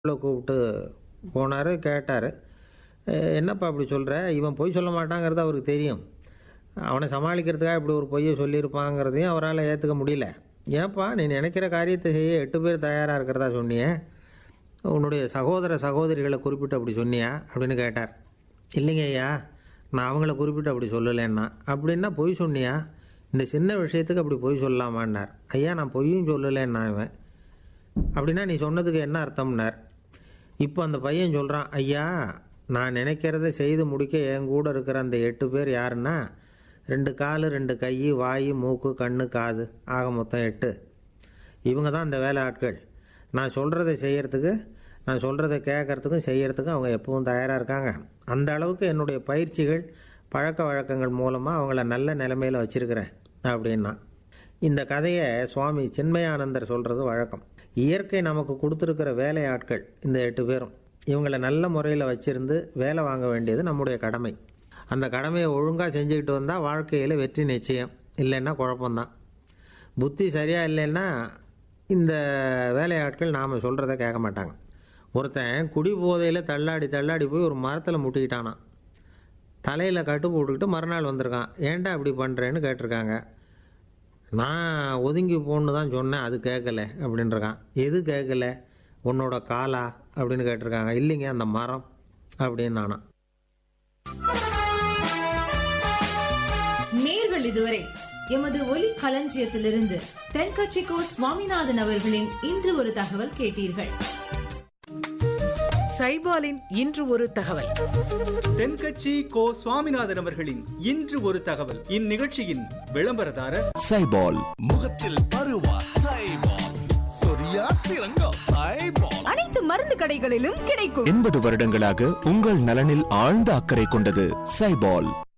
உள்ள கூப்பிட்டு போனார் கேட்டார் என்னப்பா இப்படி சொல்கிற இவன் பொய் சொல்ல மாட்டாங்கிறது அவருக்கு தெரியும் அவனை சமாளிக்கிறதுக்காக இப்படி ஒரு பொய்யை சொல்லியிருப்பாங்கிறதையும் அவரால் ஏற்றுக்க முடியல ஏன்ப்பா நீ நினைக்கிற காரியத்தை செய்ய எட்டு பேர் தயாராக இருக்கிறதா சொன்னியே உன்னுடைய சகோதர சகோதரிகளை குறிப்பிட்டு அப்படி சொன்னியா அப்படின்னு கேட்டார் இல்லைங்க ஐயா நான் அவங்கள குறிப்பிட்டு அப்படி சொல்லலைன்னா அப்படின்னா பொய் சொன்னியா இந்த சின்ன விஷயத்துக்கு அப்படி பொய் சொல்லலாமான்னார் ஐயா நான் பொய்யும் சொல்லலைன்னா இவன் அப்படின்னா நீ சொன்னதுக்கு என்ன அர்த்தம்னார் இப்போ அந்த பையன் சொல்கிறான் ஐயா நான் நினைக்கிறத செய்து முடிக்க என் கூட இருக்கிற அந்த எட்டு பேர் யாருன்னா ரெண்டு கால் ரெண்டு கை வாய் மூக்கு கண்ணு காது ஆக மொத்தம் எட்டு இவங்க தான் அந்த வேலை ஆட்கள் நான் சொல்கிறத செய்யறதுக்கு நான் சொல்கிறத கேட்கறதுக்கும் செய்யறதுக்கும் அவங்க எப்பவும் தயாராக இருக்காங்க அந்த அளவுக்கு என்னுடைய பயிற்சிகள் பழக்க வழக்கங்கள் மூலமாக அவங்கள நல்ல நிலைமையில் வச்சுருக்கிறேன் அப்படின்னா இந்த கதையை சுவாமி சின்மயானந்தர் சொல்கிறது வழக்கம் இயற்கை நமக்கு கொடுத்துருக்கிற வேலை ஆட்கள் இந்த எட்டு பேரும் இவங்களை நல்ல முறையில் வச்சிருந்து வேலை வாங்க வேண்டியது நம்முடைய கடமை அந்த கடமையை ஒழுங்காக செஞ்சுக்கிட்டு வந்தால் வாழ்க்கையில் வெற்றி நிச்சயம் இல்லைன்னா குழப்பம்தான் புத்தி சரியாக இல்லைன்னா இந்த வேலையாட்கள் நாம் சொல்கிறத கேட்க மாட்டாங்க ஒருத்தன் குடி போதையில் தள்ளாடி தள்ளாடி போய் ஒரு மரத்தில் முட்டிக்கிட்டானான் தலையில் கட்டு போட்டுக்கிட்டு மறுநாள் வந்திருக்கான் ஏன்டா இப்படி பண்ணுறேன்னு கேட்டிருக்காங்க நான் ஒதுங்கி போன்னு தான் சொன்னேன் அது கேட்கல அப்படின்றான் எது கேட்கல உன்னோட காலா அப்படின்னு கேட்டிருக்காங்க இல்லைங்க அந்த மரம் அப்படின்னு நானா நேர்கள் இதுவரை எமது ஒலி களஞ்சியத்திலிருந்து தென்கட்சிக்கோ சுவாமிநாதன் அவர்களின் இன்று ஒரு தகவல் கேட்டீர்கள் சைபாலின் இன்று ஒரு தகவல் தென்கட்சி கோ சுவாமிநாதன் அவர்களின் இன்று ஒரு தகவல் இந்நிகழ்ச்சியின் விளம்பரதாரர் சைபால் முகத்தில் பருவா சைபால் சொரியா சிறங்கம் சைபால் அனைத்து மருந்து கடைகளிலும் கிடைக்கும் எண்பது வருடங்களாக உங்கள் நலனில் ஆழ்ந்த அக்கறை கொண்டது சைபால்